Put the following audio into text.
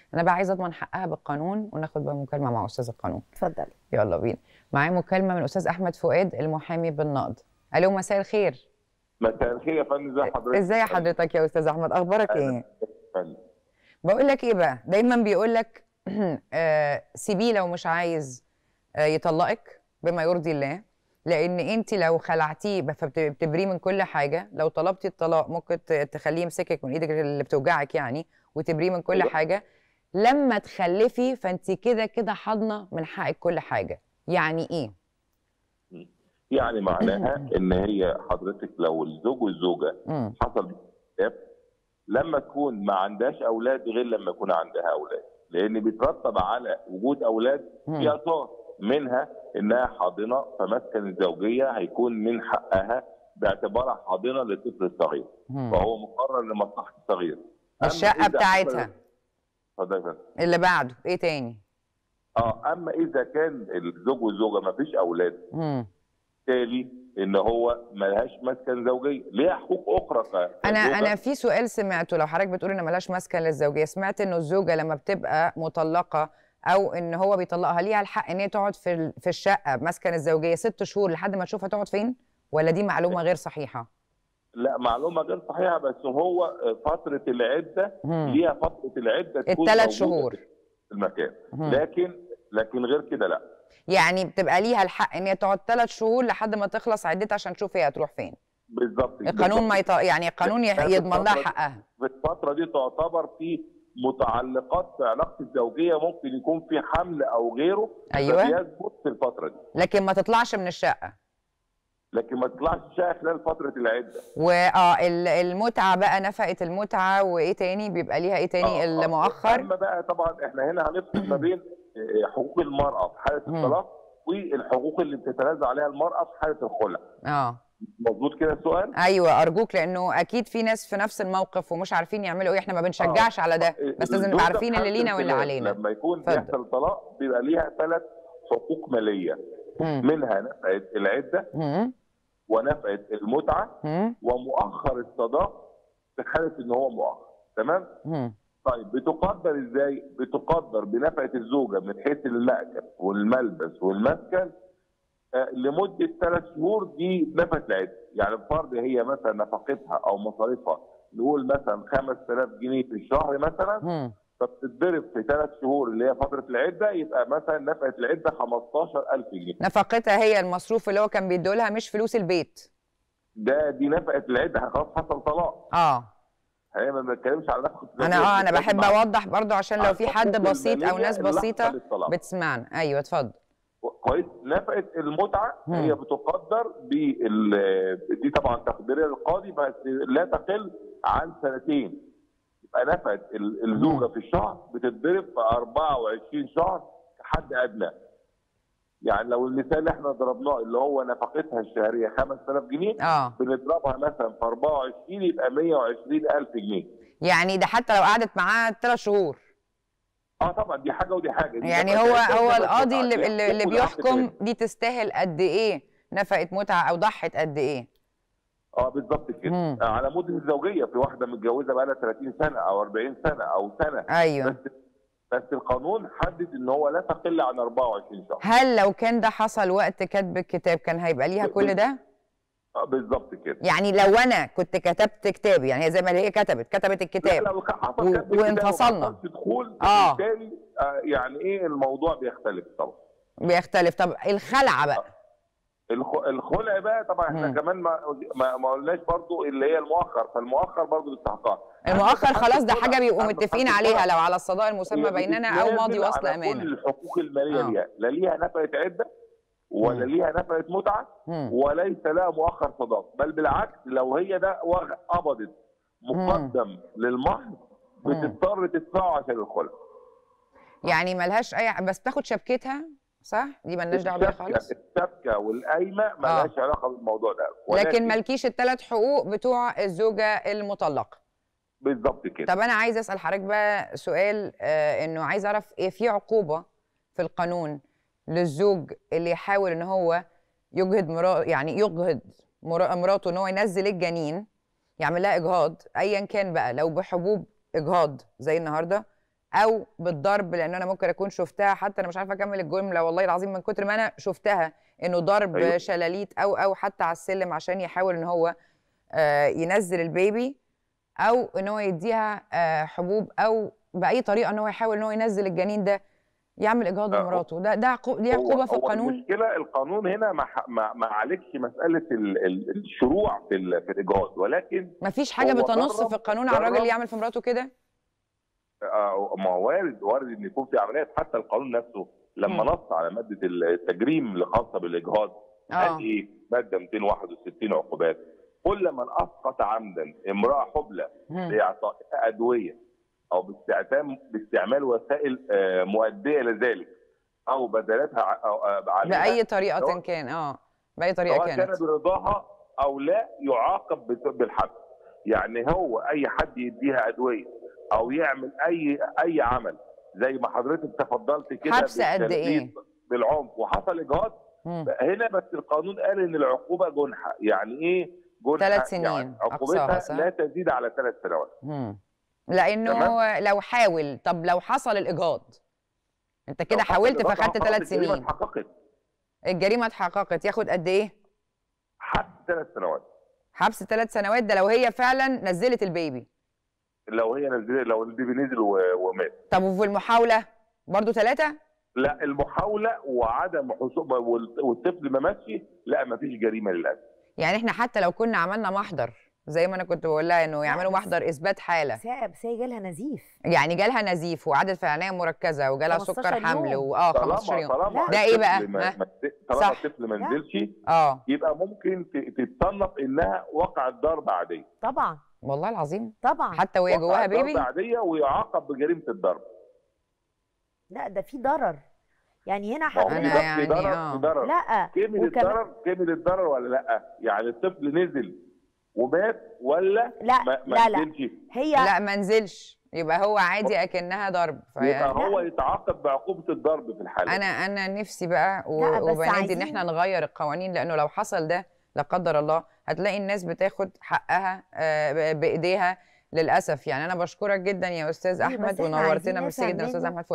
انا بقى عايزه اضمن حقها بالقانون وناخد بقى مكالمه مع استاذ القانون اتفضلي يلا بينا معايا مكالمه من استاذ احمد فؤاد المحامي بالنقد الو مساء الخير مساء الخير يا فندم ازي حضرتك ازاي حضرتك يا استاذ احمد اخبارك أهلا ايه فندم. بقول لك ايه بقى دايما بيقول لك آه، سيبيه لو مش عايز آه، يطلقك بما يرضي الله لان انت لو خلعتيه فبتبريه من كل حاجه لو طلبتي الطلاق ممكن ت- تخليه يمسكك من ايدك اللي بتوجعك يعني وتبريه من كل أيوة. حاجه لما تخلفي فانت كده كده حاضنه من حقك كل حاجه يعني ايه يعني معناها ان هي حضرتك لو الزوج والزوجه امم حصل اختلاف لما تكون ما عندهاش اولاد غير لما يكون عندها اولاد لان بيترتب على وجود اولاد في اثار منها انها حاضنه فمسكن الزوجيه هيكون من حقها باعتبارها حاضنه للطفل الصغير فهو مقرر لمصلحه الصغير أما الشقه إذا بتاعتها حصل- اتفضل يا فندم. اللي بعده ايه تاني اه اما اذا كان الزوج والزوجه ما فيش اولاد امم بالتالي ان هو ملهاش مسكن زوجيه ليها حقوق اخرى ك- انا كزوجة. انا في سؤال سمعته لو حضرتك بتقول ان ملاش مسكن للزوجيه سمعت انه الزوجه لما بتبقى مطلقه او ان هو بيطلقها ليها الحق ان هي تقعد في ال- في الشقه مسكن الزوجيه ست شهور لحد ما تشوفها تقعد فين ولا دي معلومه غير صحيحه لا معلومه غير صحيحه بس هو فتره العده مم. ليها فتره العده تكون الثلاث موجودة شهور في المكان مم. لكن لكن غير كده لا يعني بتبقى ليها الحق ان هي تقعد ثلاث شهور لحد ما تخلص عدتها عشان تشوف هي هتروح فين بالظبط القانون ما يط... يعني القانون يح- في يضمن لها الفترة دي- حقها في الفتره دي تعتبر في متعلقات في علاقه الزوجيه ممكن يكون في حمل او غيره أيوة. فبيثبت في الفتره دي لكن ما تطلعش من الشقه لكن ما تطلعش شقه خلال فتره العده واه ال- المتعه بقى نفقه المتعه وايه تاني بيبقى ليها ايه تاني آه، آه. المؤخر اما بقى طبعا احنا هنا هنفصل ما بين آه، حقوق المراه في حاله مم. الطلاق والحقوق اللي بتتنازل عليها المراه في حاله الخلع اه مظبوط كده السؤال ايوه ارجوك لانه اكيد في ناس في نفس الموقف ومش عارفين يعملوا ايه احنا ما بنشجعش على ده بس لازم نبقى الزوجة عارفين في اللي حالة لينا واللي الخلاف علينا لما يكون اتفضل. بيحصل طلاق بيبقى ليها ثلاث حقوق ماليه مم. منها نفقه العده مم. ونفقه المتعه مم. ومؤخر الصداق في حاله ان هو مؤخر تمام مم. طيب بتقدر ازاي؟ بتقدر بنفقه الزوجه من حيث المأكل والملبس والمسكن آه، لمده ثلاث شهور دي نفقه العده، يعني بفرض هي مثلا نفقتها او مصاريفها نقول مثلا 5000 جنيه في الشهر مثلا مم. فبتتضرب في ثلاث شهور اللي هي فتره العده يبقى مثلا نفقه العده 15000 جنيه، نفقتها هي المصروف اللي هو كان بيدولها مش فلوس البيت ده دي نفقه العده خلاص حصل طلاق، اه هي ما بنتكلمش على نفقه انا اه انا بحب اوضح برضو عشان لو على في حد الحقوق بسيط او المالية ناس اللحظة بسيطه للطلاق. بتسمعنا ايوه اتفضل كويس نفقه المتعه مم. هي بتقدر بال دي طبعا تقديريه للقاضي بس لا تقل عن سنتين يبقى نفقه ال- الزوجه في الشهر بتتضرب في 24 شهر كحد ادنى يعني لو المثال اللي احنا ضربناه اللي هو نفقتها الشهريه 5000 جنيه اه بنضربها مثلا في 24 يبقى 120000 جنيه يعني ده حتى لو قعدت معاه ثلاث شهور اه طبعا دي حاجه ودي حاجه دي يعني نفقة هو العدة هو ونفقة القاضي اللي المتعة. اللي, اللي حقوق العقد بيحكم كده. دي تستاهل قد ايه نفقه متعه او ضحت قد ايه اه بالظبط كده مم. على مده الزوجيه في واحده متجوزه بقى لها 30 سنه او 40 سنه او سنه ايوه بس بس القانون حدد ان هو لا تقل عن 24 شهر هل لو كان ده حصل وقت كتب الكتاب كان هيبقى ليها كل ده آه بالظبط كده يعني لو انا كنت كتبت كتابي يعني هي زي ما هي كتبت كتبت لا الكتاب لو كان حصل و- كتب كده وانفصلنا. وما حصلش دخول آه. بالتالي آه يعني ايه الموضوع بيختلف طبعا بيختلف طب الخلعه بقى الخ- الخلع بقى طبعا احنا مم. كمان ما ما, ما قلناش برضو اللي هي المؤخر فالمؤخر برضو باستحقاق المؤخر خلاص ده حاجه بيبقوا عند متفقين حد عليها الخلع. لو على الصداقه المسمى هي بيننا او بتتنازل ماضي وصل على امانه كل الحقوق الماليه آه. ليها لا ليها نفقه عده ولا مم. ليها نفقه متعه مم. وليس لها مؤخر صداق بل بالعكس لو هي ده وغ- قبضت مقدم للمهر بتضطر تدفعه عشان الخلع يعني ملهاش اي بس تاخد شبكتها صح دي ملناش دعوه بيها الشبكة- خالص الشبكه والقايمه مالهاش علاقه بالموضوع ده لكن ولكن مالكيش الثلاث حقوق بتوع الزوجه المطلقه بالظبط كده طب انا عايز اسال حضرتك بقى سؤال آه انه عايز اعرف ايه في عقوبه في القانون للزوج اللي يحاول ان هو يجهد مرا يعني يجهد مرا- مراته ان هو ينزل الجنين يعمل لها اجهاض ايا كان بقى لو بحبوب اجهاض زي النهارده او بالضرب لان انا ممكن اكون شفتها حتى انا مش عارفه اكمل الجمله والله العظيم من كتر ما انا شفتها انه ضرب أيوة. شلاليت او او حتى على السلم عشان يحاول ان هو آه، ينزل البيبي او ان هو يديها آه، حبوب او باي طريقه ان هو يحاول ان هو ينزل الجنين ده يعمل اجهاض آه، لمراته ده ده عقو- دي هو- عقوبه في هو القانون المشكله القانون هنا ما ح- ما ما عالجش مساله ال- ال- الشروع في ال- في الاجهاض ولكن مفيش حاجه هو بتنص جرب- في القانون على الراجل جرب- اللي يعمل في مراته كده آه، ما هو وارد وارد ان يكون في عمليات حتى القانون نفسه لما مم. نص على ماده التجريم اللي خاصه بالاجهاض اه قال ايه ماده 261 عقوبات كل من اسقط عمدا امراه حبلى مم. باعطائها ادويه او باستعمال باستعمال وسائل آه، مؤديه لذلك او بدلتها ع- أو آه، عليها باي طريقه سواء- كان اه باي طريقه سواء كان كانت برضاها او لا يعاقب بت- بالحبس يعني هو اي حد يديها ادويه او يعمل اي اي عمل زي ما حضرتك تفضلت كده حبس قد بالتلبيس إيه؟ بالعنف وحصل اجهاض مم. هنا بس القانون قال ان العقوبه جنحه يعني ايه جنحه ثلاث سنين يعني أقصاها، عقوبتها صح؟ لا تزيد على ثلاث سنوات مم. لانه تمام. هو لو حاول طب لو حصل الاجهاض انت كده لو حصل حاولت إجهاض فخدت خلاص ثلاث الجريمة سنين اتحققت الجريمه اتحققت ياخد قد ايه حبس ثلاث سنوات حبس ثلاث سنوات ده لو هي فعلا نزلت البيبي لو هي نزل لو البيبي نزل و- ومات طب وفي المحاوله برضو ثلاثه لا المحاوله وعدم حصول وال- والطفل ما ماتش لا ما فيش جريمه للاسف يعني احنا حتى لو كنا عملنا محضر زي ما انا كنت بقول لها انه يعملوا بس- محضر اثبات حاله بس هي بس هي جالها نزيف يعني جالها نزيف وقعدت في عنايه مركزه وجالها 15 سكر حمل يوم. واه 15 طالما يوم طالما لا. ده إيه بقى؟ الطفل ما- ها؟ ما- طالما صح. الطفل ما لا. نزلش اه يبقى ممكن ت- تتصنف انها وقعت ضرب عاديه طبعا والله العظيم طبعا حتى وهي جواها وقعت ضرب بيبي عاديه ويعاقب بجريمه الضرب لا ده في ضرر يعني هنا ما هو في أنا ضرب- حضرتك يعني في ضرر آه. في ضرر لا كمل وكمان- الضرر كمل الضرر ولا لا يعني الطفل نزل ومات ولا لا ما, ما لا لا نزلش هي لا ما نزلش يبقى هو عادي اكنها ضرب يبقى فيعني هو يتعاقب بعقوبه الضرب في الحاله انا انا نفسي بقى و- لا، بس وبنادي ان عايزين- احنا نغير القوانين لانه لو حصل ده لا قدر الله هتلاقي الناس بتاخد حقها آه، ب- بايديها للاسف يعني انا بشكرك جدا يا استاذ أيوة، بس احمد إحنا عايزين ونورتنا ميرسي نفهم جدا يا استاذ منه احمد